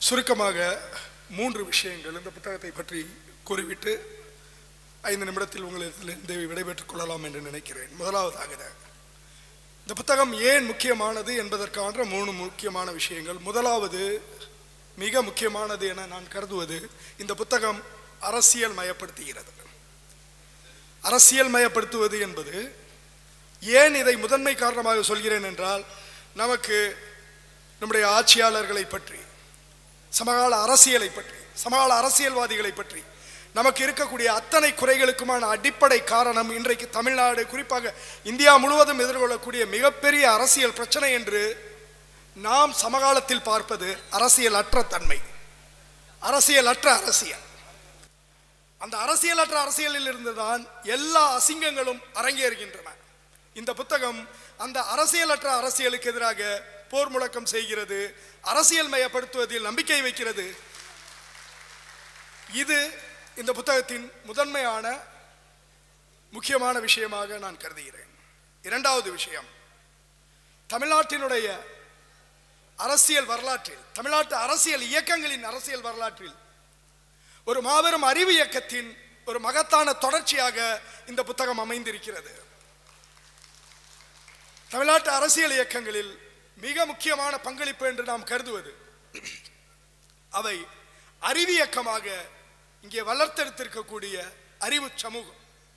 சுருக்கமாக மூன்று விஷயங்கள் இந்த புத்தகத்தை பற்றி கூறிவிட்டு ஐந்து நிமிடத்தில் உங்களிடத்திலிருந்து விடைபெற்றுக் கொள்ளலாம் என்று நினைக்கிறேன் முதலாவதாக இந்த புத்தகம் ஏன் முக்கியமானது என்பதற்கான மூணு முக்கியமான விஷயங்கள் முதலாவது மிக முக்கியமானது என நான் கருதுவது இந்த புத்தகம் அரசியல் மயப்படுத்துகிறது அரசியல் மயப்படுத்துவது என்பது ஏன் இதை முதன்மை காரணமாக சொல்கிறேன் என்றால் நமக்கு நம்முடைய ஆட்சியாளர்களை பற்றி சமகால அரசியலை பற்றி சமகால அரசியல்வாதிகளை பற்றி நமக்கு இருக்கக்கூடிய அத்தனை குறைகளுக்குமான அடிப்படை காரணம் இன்றைக்கு தமிழ்நாடு குறிப்பாக இந்தியா முழுவதும் எதிர்கொள்ளக்கூடிய மிகப்பெரிய அரசியல் பிரச்சனை என்று நாம் சமகாலத்தில் பார்ப்பது அரசியல் அற்ற தன்மை அரசியல் அற்ற அரசியல் அந்த அரசியலற்ற அரசியலில் இருந்துதான் எல்லா அசிங்கங்களும் அரங்கேறுகின்றன இந்த புத்தகம் அந்த அரசியலற்ற அரசியலுக்கு எதிராக போர் முழக்கம் செய்கிறது அரசியல் மயப்படுத்துவதில் நம்பிக்கை வைக்கிறது இது இந்த புத்தகத்தின் முதன்மையான முக்கியமான விஷயமாக நான் கருதுகிறேன் இரண்டாவது விஷயம் தமிழ்நாட்டினுடைய அரசியல் வரலாற்றில் தமிழ்நாட்டு அரசியல் இயக்கங்களின் அரசியல் வரலாற்றில் ஒரு மாபெரும் அறிவு இயக்கத்தின் ஒரு மகத்தான தொடர்ச்சியாக இந்த புத்தகம் அமைந்திருக்கிறது தமிழ்நாட்டு அரசியல் இயக்கங்களில் மிக முக்கியமான பங்களிப்பு என்று நாம் கருதுவது அவை அறிவியக்கமாக இங்கே வளர்த்தெடுத்திருக்கக்கூடிய அறிவு சமூகம்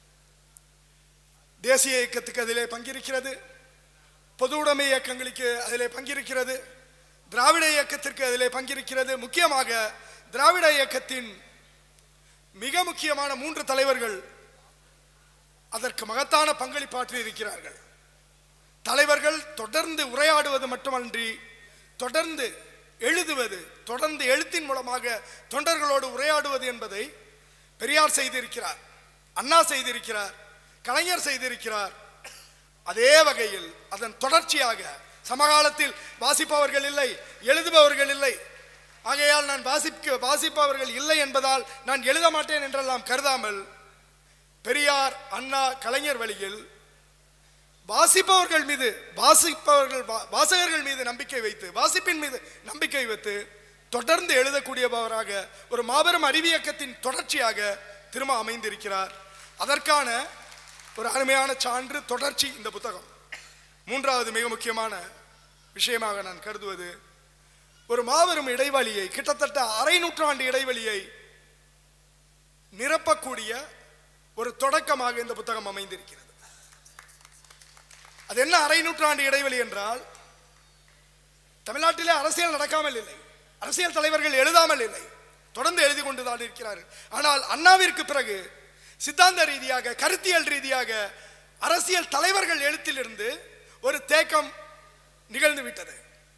தேசிய இயக்கத்துக்கு அதிலே பங்கிருக்கிறது பொது உடைமை இயக்கங்களுக்கு அதிலே பங்கிருக்கிறது திராவிட இயக்கத்திற்கு அதிலே பங்கிருக்கிறது முக்கியமாக திராவிட இயக்கத்தின் மிக முக்கியமான மூன்று தலைவர்கள் அதற்கு மகத்தான பங்களிப்பாற்றி இருக்கிறார்கள் தலைவர்கள் தொடர்ந்து உரையாடுவது மட்டுமன்றி தொடர்ந்து எழுதுவது தொடர்ந்து எழுத்தின் மூலமாக தொண்டர்களோடு உரையாடுவது என்பதை பெரியார் செய்திருக்கிறார் அண்ணா செய்திருக்கிறார் கலைஞர் செய்திருக்கிறார் அதே வகையில் அதன் தொடர்ச்சியாக சமகாலத்தில் வாசிப்பவர்கள் இல்லை எழுதுபவர்கள் இல்லை ஆகையால் நான் வாசிக்க வாசிப்பவர்கள் இல்லை என்பதால் நான் எழுத மாட்டேன் என்றெல்லாம் கருதாமல் பெரியார் அண்ணா கலைஞர் வழியில் வாசிப்பவர்கள் மீது வாசிப்பவர்கள் வா- வாசகர்கள் மீது நம்பிக்கை வைத்து வாசிப்பின் மீது நம்பிக்கை வைத்து தொடர்ந்து எழுதக்கூடியவராக ஒரு மாபெரும் அறிவியக்கத்தின் தொடர்ச்சியாக திரும்ப அமைந்திருக்கிறார் அதற்கான ஒரு அருமையான சான்று தொடர்ச்சி இந்த புத்தகம் மூன்றாவது மிக முக்கியமான விஷயமாக நான் கருதுவது ஒரு மாபெரும் இடைவெளியை கிட்டத்தட்ட அரை நூற்றாண்டு இடைவெளியை நிரப்பக்கூடிய ஒரு தொடக்கமாக இந்த புத்தகம் அமைந்திருக்கிறது அது என்ன அரை நூற்றாண்டு இடைவெளி என்றால் தமிழ்நாட்டிலே அரசியல் நடக்காமல் இல்லை அரசியல் தலைவர்கள் எழுதாமல் இல்லை தொடர்ந்து எழுதி கொண்டுதான் இருக்கிறார்கள் ஆனால் அண்ணாவிற்கு பிறகு சித்தாந்த ரீதியாக கருத்தியல் ரீதியாக அரசியல் தலைவர்கள் எழுத்திலிருந்து ஒரு தேக்கம் நிகழ்ந்து விட்டது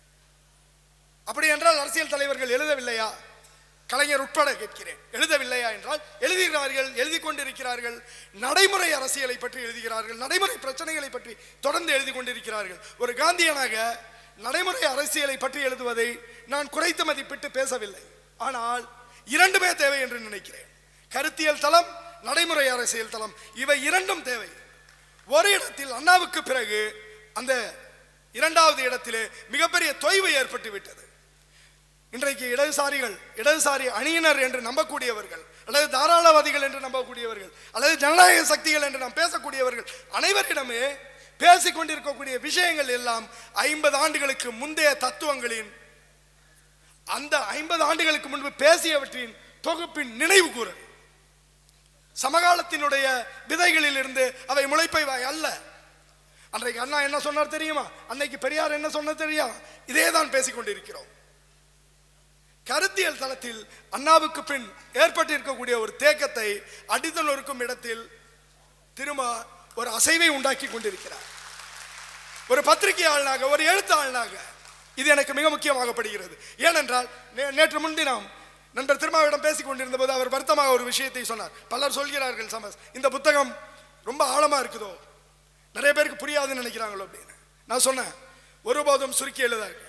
அப்படி என்றால் அரசியல் தலைவர்கள் எழுதவில்லையா கலைஞர் உட்பட கேட்கிறேன் எழுதவில்லையா என்றால் எழுதுகிறார்கள் எழுதி கொண்டிருக்கிறார்கள் நடைமுறை அரசியலை பற்றி எழுதுகிறார்கள் நடைமுறை பிரச்சனைகளை பற்றி தொடர்ந்து எழுதி கொண்டிருக்கிறார்கள் ஒரு காந்தியனாக நடைமுறை அரசியலை பற்றி எழுதுவதை நான் குறைத்து மதிப்பிட்டு பேசவில்லை ஆனால் இரண்டுமே தேவை என்று நினைக்கிறேன் கருத்தியல் தளம் நடைமுறை அரசியல் தளம் இவை இரண்டும் தேவை ஒரு இடத்தில் அண்ணாவுக்கு பிறகு அந்த இரண்டாவது இடத்திலே மிகப்பெரிய தொய்வு ஏற்பட்டு விட்டது இன்றைக்கு இடதுசாரிகள் இடதுசாரி அணியினர் என்று நம்பக்கூடியவர்கள் அல்லது தாராளவாதிகள் என்று நம்பக்கூடியவர்கள் அல்லது ஜனநாயக சக்திகள் என்று நாம் பேசக்கூடியவர்கள் அனைவரிடமே பேசிக் கொண்டிருக்கக்கூடிய விஷயங்கள் எல்லாம் ஐம்பது ஆண்டுகளுக்கு முந்தைய தத்துவங்களின் அந்த ஐம்பது ஆண்டுகளுக்கு முன்பு பேசியவற்றின் தொகுப்பின் நினைவு கூறல் சமகாலத்தினுடைய விதைகளில் இருந்து அவை முளைப்பவை அல்ல அன்றைக்கு அண்ணா என்ன சொன்னார் தெரியுமா அன்னைக்கு பெரியார் என்ன சொன்னார் தெரியுமா இதே தான் பேசிக் கொண்டிருக்கிறோம் கருத்தியல் தளத்தில் அண்ணாவுக்கு பின் ஏற்பட்டிருக்கக்கூடிய ஒரு தேக்கத்தை அடித்தல் இருக்கும் இடத்தில் திரும்ப ஒரு அசைவை உண்டாக்கி கொண்டிருக்கிறார் ஒரு பத்திரிகையாளனாக ஒரு எழுத்தாளனாக இது எனக்கு மிக முக்கியமாகப்படுகிறது ஏனென்றால் நே- நேற்று முன்தினம் நண்பர் திருமாவிடம் பேசிக் கொண்டிருந்த போது அவர் வருத்தமாக ஒரு விஷயத்தை சொன்னார் பலர் சொல்கிறார்கள் சமஸ் இந்த புத்தகம் ரொம்ப ஆழமா இருக்குதோ நிறைய பேருக்கு புரியாதுன்னு நினைக்கிறாங்களோ அப்படின்னு நான் சொன்னேன் ஒருபோதும் சுருக்கி எழுதார்கள்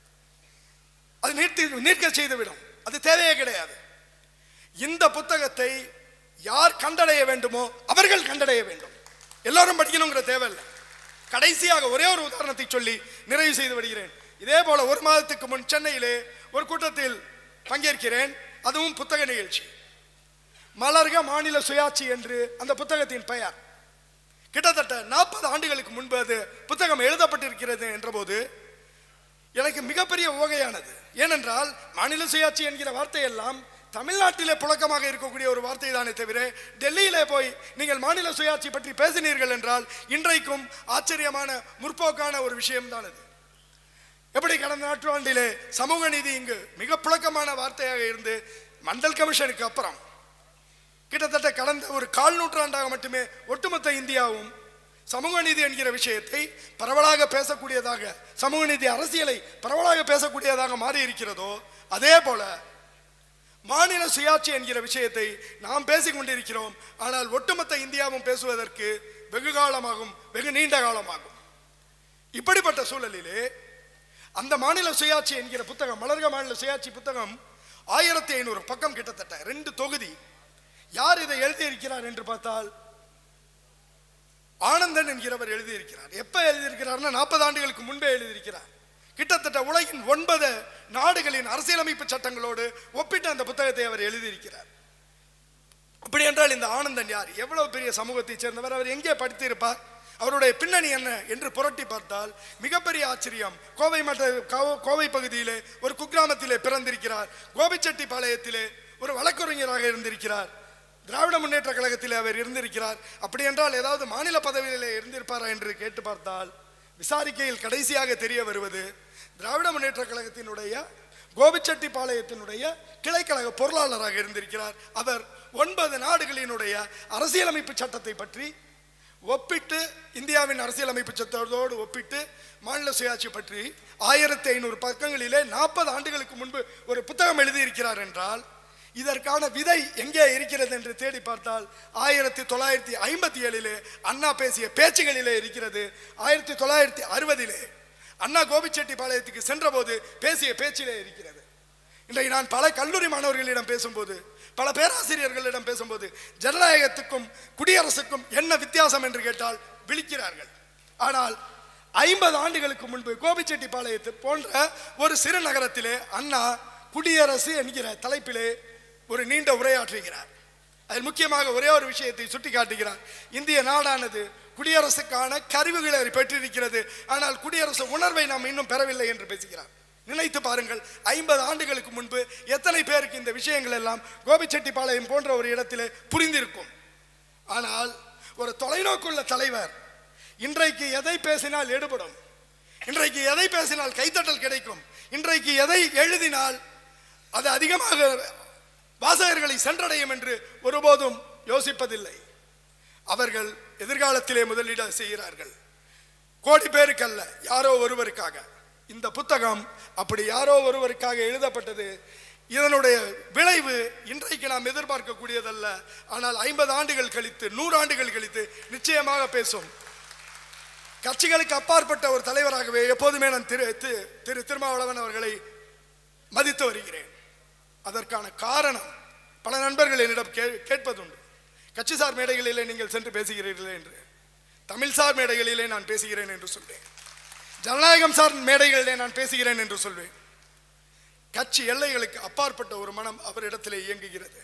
அது நீர்த்தி நீர்க்க செய்துவிடும் அது தேவையே கிடையாது இந்த புத்தகத்தை யார் கண்டடைய வேண்டுமோ அவர்கள் கண்டடைய வேண்டும் எல்லாரும் படிக்கணுங்கிற தேவையில்லை கடைசியாக ஒரே ஒரு உதாரணத்தை சொல்லி நிறைவு செய்து விடுகிறேன் இதே போல ஒரு மாதத்துக்கு முன் சென்னையிலே ஒரு கூட்டத்தில் பங்கேற்கிறேன் அதுவும் புத்தக நிகழ்ச்சி மலர்க மாநில சுயாட்சி என்று அந்த புத்தகத்தின் பெயர் கிட்டத்தட்ட நாற்பது ஆண்டுகளுக்கு முன்பு அது புத்தகம் எழுதப்பட்டிருக்கிறது என்றபோது எனக்கு மிகப்பெரிய உவகையானது ஏனென்றால் மாநில சுயாட்சி என்கிற வார்த்தையெல்லாம் தமிழ்நாட்டிலே புழக்கமாக இருக்கக்கூடிய ஒரு வார்த்தை தானே தவிர டெல்லியிலே போய் நீங்கள் மாநில சுயாட்சி பற்றி பேசினீர்கள் என்றால் இன்றைக்கும் ஆச்சரியமான முற்போக்கான ஒரு விஷயம்தான் அது எப்படி கடந்த நூற்றாண்டிலே சமூக நீதி இங்கு மிக புழக்கமான வார்த்தையாக இருந்து மண்டல் கமிஷனுக்கு அப்புறம் கிட்டத்தட்ட கடந்த ஒரு கால் நூற்றாண்டாக மட்டுமே ஒட்டுமொத்த இந்தியாவும் சமூக நீதி என்கிற விஷயத்தை பரவலாக பேசக்கூடியதாக சமூக நீதி அரசியலை பரவலாக பேசக்கூடியதாக மாறி இருக்கிறதோ அதே போல மாநில சுயாட்சி என்கிற விஷயத்தை நாம் பேசிக் கொண்டிருக்கிறோம் ஆனால் ஒட்டுமொத்த இந்தியாவும் பேசுவதற்கு வெகு காலமாகும் வெகு நீண்ட காலமாகும் இப்படிப்பட்ட சூழலிலே அந்த மாநில சுயாட்சி என்கிற புத்தகம் மலர்க மாநில சுயாட்சி புத்தகம் ஆயிரத்தி ஐநூறு பக்கம் கிட்டத்தட்ட ரெண்டு தொகுதி யார் இதை எழுதியிருக்கிறார் என்று பார்த்தால் ஆனந்தன் என்கிறவர் எழுதியிருக்கிறார் எப்ப எழுதியிருக்கிறார்னா நாற்பது ஆண்டுகளுக்கு முன்பே எழுதியிருக்கிறார் கிட்டத்தட்ட உலகின் ஒன்பது நாடுகளின் அரசியலமைப்பு சட்டங்களோடு ஒப்பிட்டு அந்த புத்தகத்தை அவர் எழுதியிருக்கிறார் அப்படி என்றால் இந்த ஆனந்தன் யார் எவ்வளவு பெரிய சமூகத்தைச் சேர்ந்தவர் அவர் எங்கே படித்திருப்பார் அவருடைய பின்னணி என்ன என்று புரட்டி பார்த்தால் மிகப்பெரிய ஆச்சரியம் கோவை மட்ட கோ- கோவை பகுதியிலே ஒரு குக்கிராமத்திலே பிறந்திருக்கிறார் கோபிச்செட்டிப்பாளையத்திலே ஒரு வழக்கறிஞராக இருந்திருக்கிறார் திராவிட முன்னேற்ற கழகத்திலே அவர் இருந்திருக்கிறார் அப்படி என்றால் ஏதாவது மாநில பதவியிலே இருந்திருப்பாரா என்று கேட்டு பார்த்தால் விசாரிக்கையில் கடைசியாக தெரிய வருவது திராவிட முன்னேற்ற கழகத்தினுடைய கோபிச்செட்டிப்பாளையத்தினுடைய கிளைக்கழக பொருளாளராக இருந்திருக்கிறார் அவர் ஒன்பது நாடுகளினுடைய அரசியலமைப்பு சட்டத்தை பற்றி ஒப்பிட்டு இந்தியாவின் அரசியலமைப்பு சட்டத்தோடு ஒப்பிட்டு மாநில சுயாட்சி பற்றி ஆயிரத்தி ஐநூறு பக்கங்களிலே நாற்பது ஆண்டுகளுக்கு முன்பு ஒரு புத்தகம் எழுதியிருக்கிறார் என்றால் இதற்கான விதை எங்கே இருக்கிறது என்று தேடி பார்த்தால் ஆயிரத்தி தொள்ளாயிரத்தி ஐம்பத்தி ஏழிலே அண்ணா பேசிய பேச்சுகளிலே இருக்கிறது ஆயிரத்தி தொள்ளாயிரத்தி அறுபதிலே அண்ணா கோபிச்செட்டிப்பாளையத்துக்கு சென்றபோது பேசிய பேச்சிலே இருக்கிறது இன்றைக்கு நான் பல கல்லூரி மாணவர்களிடம் பேசும்போது பல பேராசிரியர்களிடம் பேசும்போது ஜனநாயகத்துக்கும் குடியரசுக்கும் என்ன வித்தியாசம் என்று கேட்டால் விழிக்கிறார்கள் ஆனால் ஐம்பது ஆண்டுகளுக்கு முன்பு கோபிச்செட்டிப்பாளையத்து போன்ற ஒரு சிறு நகரத்திலே அண்ணா குடியரசு என்கிற தலைப்பிலே ஒரு நீண்ட உரையாற்றுகிறார் அதில் முக்கியமாக ஒரே ஒரு விஷயத்தை சுட்டிக்காட்டுகிறார் இந்திய நாடானது குடியரசுக்கான கருவிகளை பெற்றிருக்கிறது ஆனால் குடியரசு உணர்வை நாம் இன்னும் பெறவில்லை என்று பேசுகிறார் நினைத்து பாருங்கள் ஐம்பது ஆண்டுகளுக்கு முன்பு எத்தனை பேருக்கு இந்த விஷயங்கள் எல்லாம் கோபிச்செட்டிப்பாளையம் போன்ற ஒரு இடத்திலே புரிந்திருக்கும் ஆனால் ஒரு தொலைநோக்குள்ள தலைவர் இன்றைக்கு எதை பேசினால் எடுபடும் இன்றைக்கு எதை பேசினால் கைத்தட்டல் கிடைக்கும் இன்றைக்கு எதை எழுதினால் அது அதிகமாக வாசகர்களை சென்றடையும் என்று ஒருபோதும் யோசிப்பதில்லை அவர்கள் எதிர்காலத்திலே முதலீடு செய்கிறார்கள் கோடி பேருக்கல்ல யாரோ ஒருவருக்காக இந்த புத்தகம் அப்படி யாரோ ஒருவருக்காக எழுதப்பட்டது இதனுடைய விளைவு இன்றைக்கு நாம் எதிர்பார்க்கக்கூடியதல்ல ஆனால் ஐம்பது ஆண்டுகள் கழித்து நூறு ஆண்டுகள் கழித்து நிச்சயமாக பேசும் கட்சிகளுக்கு அப்பாற்பட்ட ஒரு தலைவராகவே எப்போதுமே நான் திரு திரு- திரு திருமாவளவன் அவர்களை மதித்து வருகிறேன் அதற்கான காரணம் பல நண்பர்கள் என்னிடம் கே கேட்பதுண்டு கட்சிசார் மேடைகளிலே நீங்கள் சென்று பேசுகிறீர்களே என்று தமிழ்சார் மேடைகளிலே நான் பேசுகிறேன் என்று சொல்வேன் ஜனநாயகம் சார் மேடைகளிலே நான் பேசுகிறேன் என்று சொல்வேன் கட்சி எல்லைகளுக்கு அப்பாற்பட்ட ஒரு மனம் அவரிடத்திலே இயங்குகிறது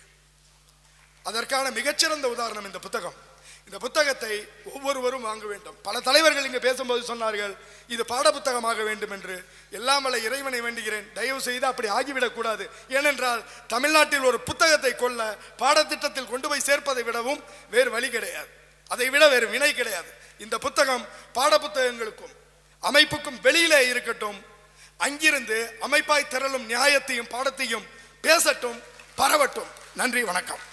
அதற்கான மிகச்சிறந்த உதாரணம் இந்த புத்தகம் இந்த புத்தகத்தை ஒவ்வொருவரும் வாங்க வேண்டும் பல தலைவர்கள் இங்கு பேசும்போது சொன்னார்கள் இது பாடப்புத்தகமாக வேண்டும் என்று எல்லாம் வல்ல இறைவனை வேண்டுகிறேன் தயவு செய்து அப்படி ஆகிவிடக் கூடாது ஏனென்றால் தமிழ்நாட்டில் ஒரு புத்தகத்தை கொல்ல பாடத்திட்டத்தில் கொண்டு போய் சேர்ப்பதை விடவும் வேறு வழி கிடையாது அதை விட வேறு வினை கிடையாது இந்த புத்தகம் பாடப்புத்தகங்களுக்கும் அமைப்புக்கும் வெளியிலே இருக்கட்டும் அங்கிருந்து அமைப்பாய் திரளும் நியாயத்தையும் பாடத்தையும் பேசட்டும் பரவட்டும் நன்றி வணக்கம்